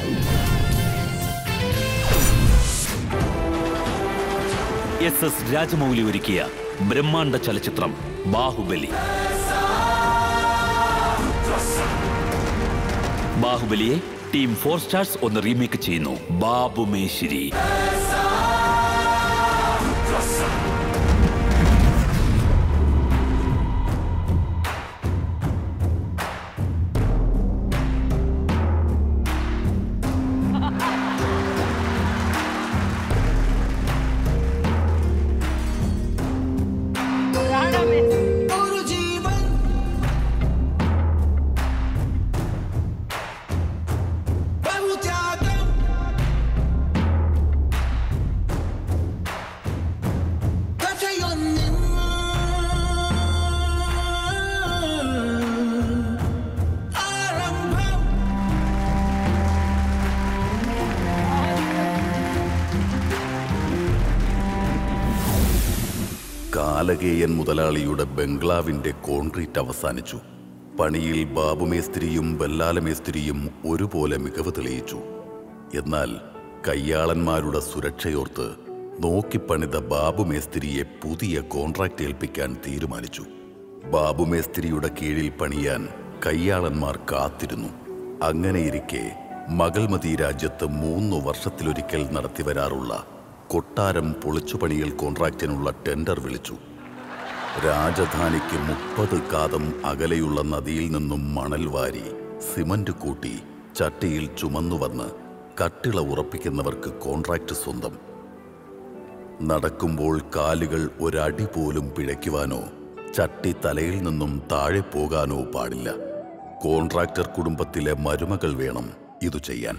S S Rajamouli ഒരുക്കിയ ബ്രഹ്മാണ്ഡ ചലച്ചിത്രം ബാഹുബലി ബാഹുബലിയെ ടീം ഫോർ സ്റ്റാർസ് ഒന്ന് റീമേക്ക് ചെയ്യുന്നു ബാബു മേശിരി ഒരു ജീവൻ ബഹുത്യാഗം കഥയൊന്നിൻ ആരംഭം കാലകേയൻ മുതലാളിയുടെ ബംഗ്ലാവിന്റെ കോൺക്രീറ്റ് അവസാനിച്ചു പണിയിൽ ബാബുമേസ്ത്രിയും ബല്ലാലമേസ്ത്രിയും ഒരുപോലെ മികവ് തെളിയിച്ചു എന്നാൽ കയ്യാളന്മാരുടെ സുരക്ഷയോർത്ത് നോക്കിപ്പണിത ബാബുമേസ്ത്രിയെ പുതിയ കോൺട്രാക്ട് ഏൽപ്പിക്കാൻ തീരുമാനിച്ചു ബാബുമേസ്ത്രിയുടെ കീഴിൽ പണിയാൻ കയ്യാളന്മാർ കാത്തിരുന്നു അങ്ങനെയിരിക്കെ മകൾമതി രാജ്യത്ത് മൂന്നു വർഷത്തിലൊരിക്കൽ നടത്തിവരാറുള്ള കൊട്ടാരം പൊളിച്ചുപണിയൽ കോൺട്രാക്റ്റിനുള്ള ടെൻഡർ വിളിച്ചു രാജധാനിക്ക് മുപ്പത് കാതം അകലെയുള്ള നദിയിൽ നിന്നും മണൽ വാരി സിമന്റ് കൂട്ടി ചട്ടിയിൽ ചുമന്നുവന്ന് കട്ടിള ഉറപ്പിക്കുന്നവർക്ക് കോൺട്രാക്റ്റ് സ്വന്തം നടക്കുമ്പോൾ കാലുകൾ ഒരടി പോലും പിഴയ്ക്കുവാനോ ചട്ടി തലയിൽ നിന്നും താഴെ പോകാനോ പാടില്ല കോൺട്രാക്ടർ കുടുംബത്തിലെ മരുമകൾ വേണം ഇതു ചെയ്യാൻ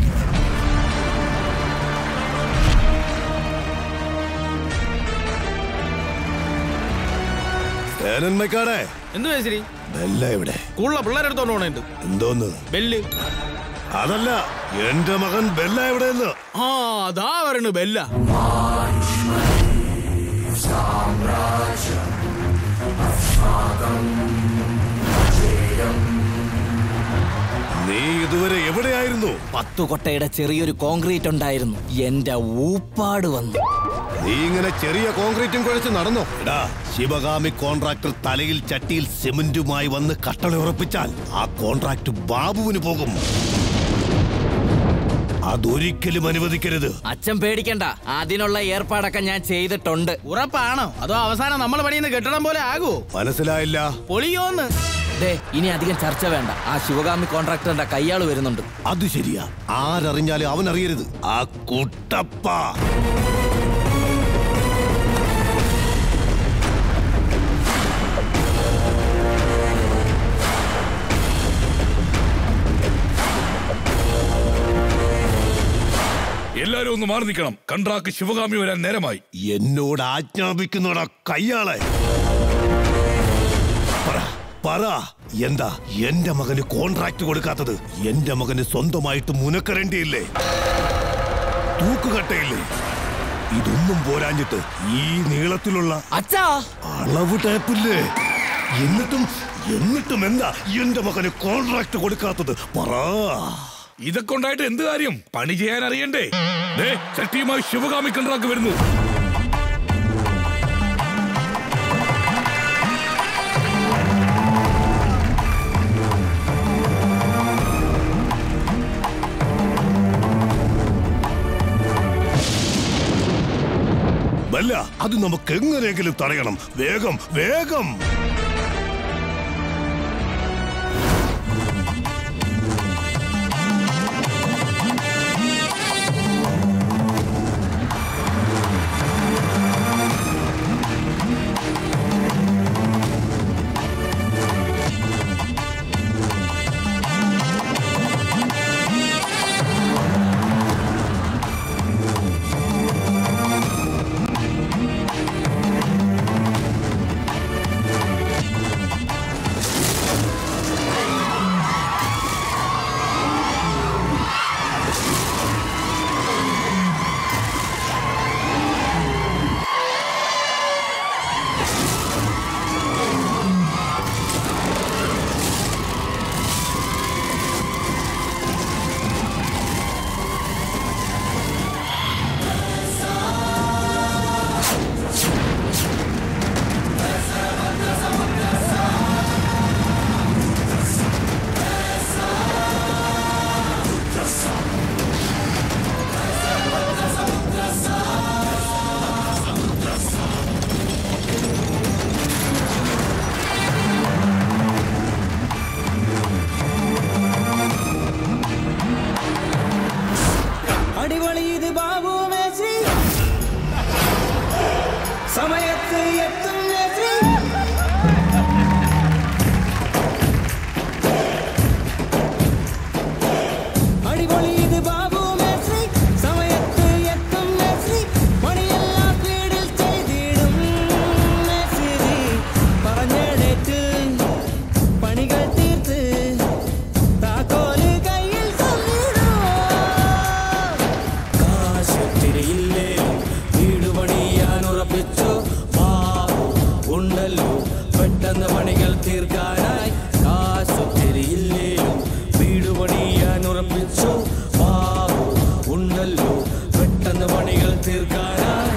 സേനന്മക്കാടെ എന്ത് മേശരി ബെല്ല എവിടെ സ്കൂളിലെ പിള്ളേരെടുത്തോണ്ട് പോണേണ്ട് എന്തോന്ന് ബെല്ല് അതല്ല എന്റെ മകൻ ബെല്ല എവിടെയെന്ന് ആ അതാ വരണു ബെല്ല നീ ഇതുവരെ എവിടെയായിരുന്നു പത്തു കൊട്ടയുടെ ചെറിയൊരു കോൺക്രീറ്റ് ഉണ്ടായിരുന്നു എന്റെ ഊപ്പാട് വന്നു നീ ഇങ്ങനെ ചെറിയ കോൺക്രീറ്റും കുഴച്ച് നടന്നോ എടാ ശിവകാമി കോൺട്രാക്ടർ തലയിൽ ചട്ടിയിൽ സിമന്റുമായി വന്ന് കട്ടള ഉറപ്പിച്ചാൽ ആ കോൺട്രാക്ട് ബാബുവിന് പോകും അതൊരിക്കലും അനുവദിക്കരുത് അച്ഛൻ പേടിക്കണ്ട അതിനുള്ള ഏർപ്പാടൊക്കെ ഞാൻ ചെയ്തിട്ടുണ്ട് ഉറപ്പാണോ അതോ അവസാനം നമ്മൾ പണിയുന്ന കെട്ടിടം പോലെ ആകുമോ മനസ്സിലായില്ല പൊളിയോന്ന് ദേ ഇനി അധികം ചർച്ച വേണ്ട ആ ശിവകാമി കോൺട്രാക്ടറിന്റെ കയ്യാള് വരുന്നുണ്ട് അത് ശരിയാ ആരറിഞ്ഞാലും അവൻ അറിയരുത് ആ കുട്ടപ്പ എല്ലാരും ഒന്ന് മാറി നിൽക്കണം കണ്ട്രാക്ക് ശിവകാമി വരാൻ നേരമായി എന്നോട് ആജ്ഞാപിക്കുന്നോടാ കയ്യാളെ പറ പറ എന്താ എന്റെ മകന് കോൺട്രാക്ട് കൊടുക്കാത്തത് എന്റെ മകന് സ്വന്തമായിട്ട് മുനക്കരണ്ടിയില്ലേ തൂക്കുകട്ടയില്ലേ ഇതൊന്നും പോരാഞ്ഞിട്ട് ഈ നീളത്തിലുള്ള അച്ഛാ അളവ് ടേപ്പില്ലേ എന്നിട്ടും എന്നിട്ടും എന്താ എന്റെ മകന് കോൺട്രാക്ട് കൊടുക്കാത്തത് പറ ഇതൊക്കെ ഉണ്ടായിട്ട് എന്ത് കാര്യം പണി ചെയ്യാൻ അറിയണ്ടേ ദേ, ചട്ടിയുമായി ശിവകാമി കണ്ട്രാക്ക് വരുന്നു വല്ല അത് നമുക്ക് എങ്ങനെയെങ്കിലും തടയണം വേഗം വേഗം ഉറപ്പിച്ചോ ബാബു ഉണ്ടല്ലോ പെട്ടെന്ന് പണികൾ തീർക്കാനായി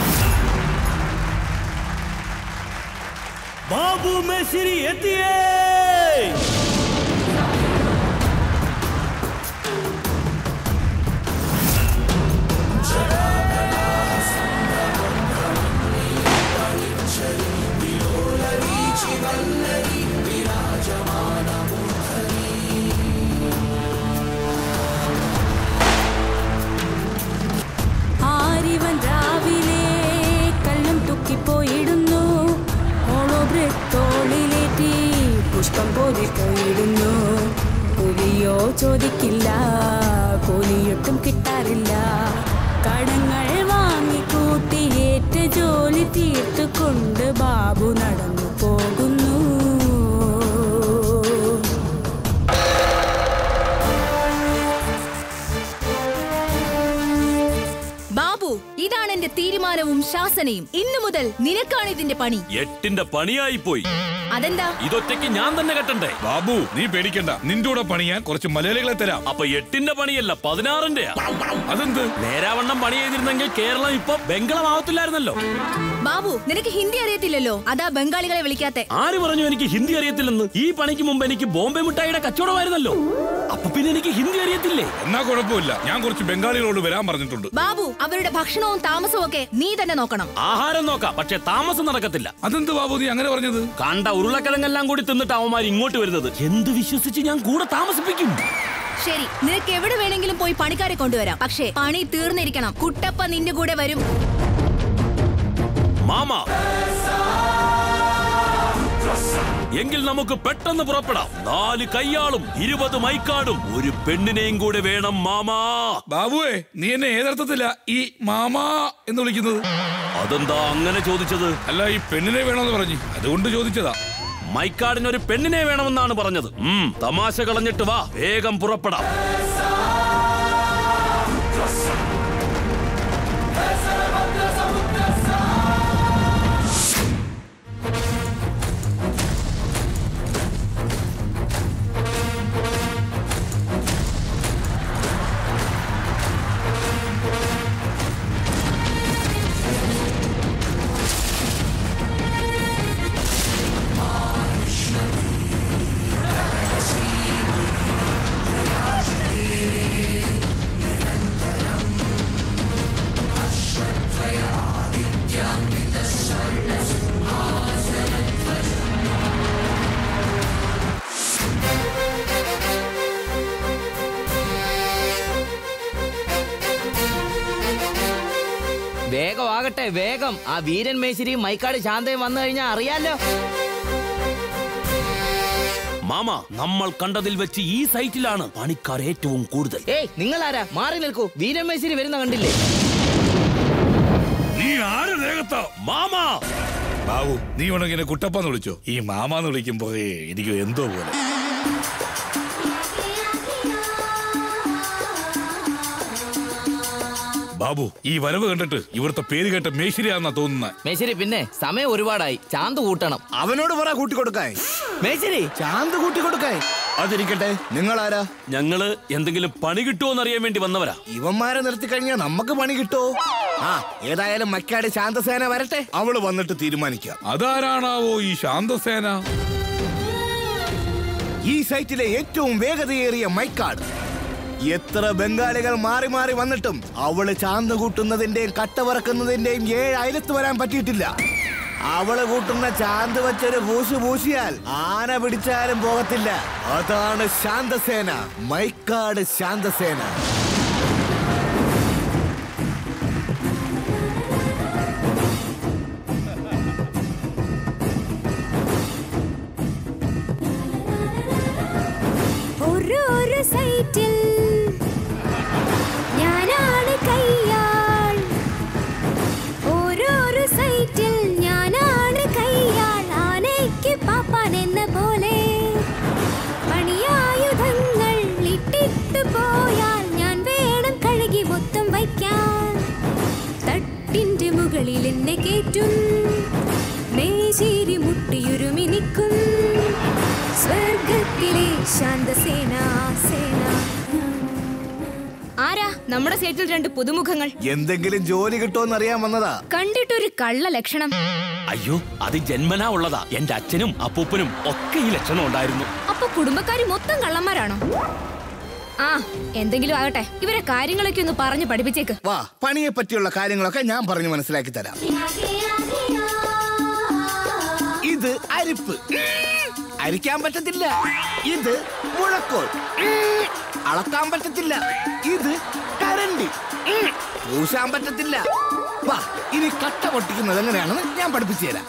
ബാബു മേശിരി എത്തിയേ ആരിവൻ രാവിലെ കള്ളം തുക്കിപ്പോയിടുന്നു ഓളോ ബ്രെഡ് തോളിലേറ്റി പുഷ്പം പോലെ പോയിടുന്നു പുലിയോ ചോദിക്കില്ല കൂലിയൊട്ടും കിട്ടാറില്ല കടങ്ങൾ വാങ്ങിക്കൂട്ടി ഏറ്റ ജോലി തീർത്തുകൊണ്ട് ബാബു നടന്നു പോകുന്നു ബാബു ഇതാണ് എന്റെ തീരുമാനവും ശാസനയും ഇന്നു മുതൽ നിനക്കാണ് ഇതിന്റെ പണി എട്ടിന്റെ പണിയായി പോയി അതെന്താ ഇതൊറ്റയ്ക്ക് ഞാൻ തന്നെ കെട്ടണ്ടേ ബാബു നീ പേടിക്കണ്ട നിന്റെ കൂടെ പണിയാൻ കുറച്ച് മലയാളികളെ തരാം അപ്പൊ എട്ടിന്റെ പണിയല്ല പതിനാറിന്റെയാ അതെന്ത് നേരാവണ്ണം പണി ചെയ്തിരുന്നെങ്കിൽ കേരളം ഇപ്പൊ ബംഗളമാവത്തില്ലായിരുന്നല്ലോ ബാബു നിനക്ക് ഹിന്ദി അറിയത്തില്ലല്ലോ അതാ ബംഗാളികളെ വിളിക്കാത്തെ ആര് പറഞ്ഞു എനിക്ക് ഹിന്ദി അറിയത്തില്ലെന്ന് ഈ പണിക്ക് മുമ്പ് എനിക്ക് ബോംബെ മിഠായിയുടെ കച്ചവടമായിരുന്നല്ലോ അപ്പൊ പിന്നെ എനിക്ക് ഹിന്ദി അറിയത്തില്ലേ എന്നാ കുഴപ്പമില്ല ഞാൻ കുറച്ച് ബംഗാളികളോട് വരാൻ പറഞ്ഞിട്ടുണ്ട് ബാബു അവരുടെ ഭക്ഷണവും താമസവും ഒക്കെ നീ തന്നെ നോക്കണം ആഹാരം നോക്കാം പക്ഷെ താമസം നടക്കത്തില്ല അതെന്ത് ബാബു നീ അങ്ങനെ പറഞ്ഞത് കണ്ട ഉരുളക്കിഴങ്ങെല്ലാം കൂടി തിന്നിട്ട് അവന്മാർ ഇങ്ങോട്ട് വരുന്നത് എന്ത് വിശ്വസിച്ച് ഞാൻ കൂടെ താമസിപ്പിക്കും ശരി നിനക്ക് എവിടെ വേണമെങ്കിലും പോയി പണിക്കാരെ കൊണ്ടുവരാം പക്ഷേ പണി തീർന്നിരിക്കണം കുട്ടപ്പ നിന്റെ കൂടെ വരും മാമ എങ്കിൽ നമുക്ക് പെട്ടെന്ന് പുറപ്പെടാം നാല് കയ്യാളും ഇരുപത് മൈക്കാടും ഒരു പെണ്ണിനെയും കൂടെ വേണം മാമാ ബാബുവേ നീ എന്നെ ഏതർത്ഥത്തില ഈ മാമാ എന്ന് വിളിക്കുന്നത് അതെന്താ അങ്ങനെ ചോദിച്ചത് അല്ല ഈ പെണ്ണിനെ വേണമെന്ന് പറഞ്ഞു അതുകൊണ്ട് ചോദിച്ചതാ മൈക്കാടിന് ഒരു പെണ്ണിനെ വേണമെന്നാണ് പറഞ്ഞത് ഉം, തമാശ കളഞ്ഞിട്ട് വാ വേഗം പുറപ്പെടാം വേഗം ആകട്ടെ വേഗം ആ വീരൻ മേശിരി മൈക്കാട് ശാന്തയും വന്നു കഴിഞ്ഞാൽ അറിയാലോ മാമ നമ്മൾ കണ്ടതിൽ വെച്ച് ഈ സൈറ്റിലാണ് പണിക്കാർ ഏറ്റവും കൂടുതൽ ഏയ് നിങ്ങൾ ആരാ മാറി നിൽക്കൂ വീരൻ മേശിരി വരുന്ന കണ്ടില്ലേ നീ ആര് ദേഹത്താ മാമാ ബാബു നീ ഉണങ്ങിനെ കുട്ടപ്പാന്ന് വിളിച്ചോ ഈ മാമാന്ന് വിളിക്കുമ്പോ ഏ, എനിക്ക് എന്തോ പോലെ ബാബു ഈ വരവ് കണ്ടിട്ട് ഇവിടുത്തെ പേര് കേട്ട മേശിരിയാന്നാ തോന്നുന്നത് മേശിരി പിന്നെ സമയം ഒരുപാടായി ചാന്ത് കൂട്ടണം അവനോട് പറ കൂട്ടിക്കൊടുക്കായി മേശിരി ചാന്ത് കൂട്ടി കൊടുക്കായി അതിരിക്കട്ടെ നിങ്ങൾ ആരാ ഞങ്ങള് എന്തെങ്കിലും പണി കിട്ടുമോ അറിയാൻ വേണ്ടി വന്നവരാ ഇവന്മാരെ നിർത്തി കഴിഞ്ഞാൽ നമുക്ക് പണി കിട്ടോ ആ ഏതായാലും മക്കാട് ശാന്തസേന വരട്ടെ അവള് വന്നിട്ട് തീരുമാനിക്കാം അതാരാണാവോ ഈ ശാന്തസേന ഈ സൈറ്റിലെ ഏറ്റവും വേഗതയേറിയ മൈക്കാട് എത്ര ബംഗാളികൾ മാറി മാറി വന്നിട്ടും അവള് ചാന്ത് കൂട്ടുന്നതിന്റെയും കട്ട വറക്കുന്നതിന്റെയും ഏഴ് അയലത്ത് വരാൻ പറ്റിയിട്ടില്ല അവള് കൂട്ടുന്ന ചാന്ത് വെച്ചൊരു പൂശു പൂശിയാൽ ആന പിടിച്ചാലും പോകത്തില്ല അതാണ് ശാന്തസേന മൈക്കാട് ശാന്തസേന ഒരു ഒരു സൈറ്റിൽ ഞാനാണ് കയ്യാൾ ഓരോരോ സൈറ്റിൽ ഞാനാണ് കയ്യാൾ ആനയ്ക്ക് പാപ്പാൻ എന്ന പോലെ പണിയായുധങ്ങൾ ഇട്ടിട്ട് പോയാൽ ഞാൻ വേണം കഴുകി മൊത്തം വയ്ക്കാൻ തട്ടിന്റെ മുകളിൽ എന്നെ കേറ്റും മേശേരി മുട്ടിയുരുമി നിൽക്കും സ്വർഗത്തിലെ ശാന്തസേന സേന നമ്മുടെ സൈറ്റിൽ രണ്ട് പുതുമുഖങ്ങൾ എന്തെങ്കിലും ജോലി കിട്ടുമെന്ന് അറിയാൻ വന്നതാ കണ്ടിട്ടൊരു കള്ള ലക്ഷണം അയ്യോ അത് ജന്മനാ ഉള്ളതാ എന്റെ അച്ഛനും അപ്പൂപ്പനും ഒക്കെ ഈ ലക്ഷണം ഉണ്ടായിരുന്നു അപ്പൊ കുടുംബക്കാര് മൊത്തം കള്ളന്മാരാണോ ആ എന്തെങ്കിലും ആകട്ടെ ഇവരെ കാര്യങ്ങളൊക്കെ ഒന്ന് പറഞ്ഞു പഠിപ്പിച്ചേക്ക് വാ പണിയെ പറ്റിയുള്ള കാര്യങ്ങളൊക്കെ ഞാൻ പറഞ്ഞു മനസ്സിലാക്കി തരാം ഇത് അരിപ്പ് ഉം. അരിക്കാൻ പറ്റത്തില്ല ഇത് മുഴക്കോൽ ഉം. അളക്കാൻ പറ്റത്തില്ല ഇത് കരണ്ടി ഉം. പൂശാൻ പറ്റത്തില്ല വാ ഇനി കട്ട പൊട്ടിക്കുന്നത് എങ്ങനെയാണെന്ന് ഞാൻ പഠിപ്പിച്ചു തരാം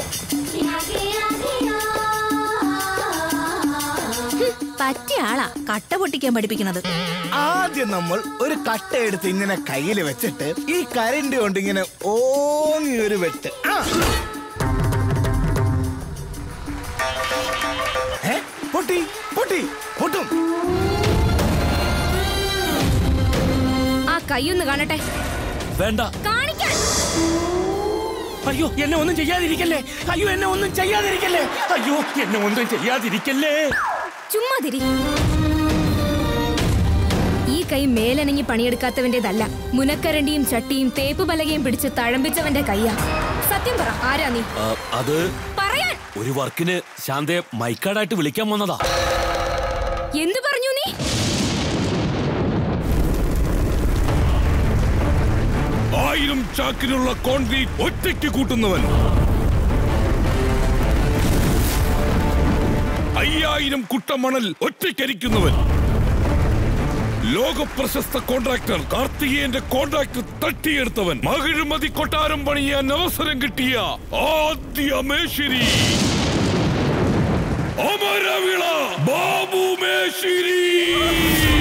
പറ്റിയ ആളാ കട്ട പൊട്ടിക്കാൻ പഠിപ്പിക്കണത് ആദ്യം നമ്മൾ ഒരു കട്ട എടുത്ത് ഇങ്ങനെ കയ്യിൽ വെച്ചിട്ട് ഈ കരണ്ടി കൊണ്ട് ഇങ്ങനെ ഓങ്ങി ഒരു വെട്ട് ആ. ഏ? പൊട്ടി പൊട്ടി പൊട്ടും ആ കൈയൊന്ന് കാണട്ടെ വേണ്ട കാണിക്കാൻ അയ്യോ എന്നെ ഒന്നും ചെയ്യാതിരിക്കല്ലേ അയ്യോ എന്നെ ഒന്നും ചെയ്യാതിരിക്കല്ലേ അയ്യോ എന്നെ ഒന്നും ചെയ്യാതിരിക്കല്ലേ ചുമ്മാ തിരി ഈ കൈ മേലനങ്ങി പണിയെടുക്കാത്തവന്റേതല്ല മുനക്കരണ്ടിയും ചട്ടിയും തേപ്പ് പലകയും പിടിച്ച് തഴമ്പിച്ചവന്റെ കൈയാ സത്യം പറ ആരാ നീ ആ, അത് പറയാൻ ഒരു വർക്കിന് ശാന്തയെ മൈക്കാടായിട്ട് വിളിക്കാൻ വന്നതാ എന്തു പറഞ്ഞു നീ ആയിരം ചാക്കിനുള്ള കോൺക്രീറ്റ് ഒറ്റയ്ക്ക് കൂട്ടുന്നവൻ അയ്യായിരം കുട്ടമണൽ ഒറ്റയ്ക്കരിക്കുന്നവൻ ലോക പ്രശസ്ത കോൺട്രാക്ടർ കാർത്തികേയന്റെ കോൺട്രാക്ട് തട്ടിയെടുത്തവൻ മകിഴ്മതി കൊട്ടാരം പണിയാൻ അവസരം കിട്ടിയ ആദ്യ മേശിരി അമരവിള ബാബു മേശിരി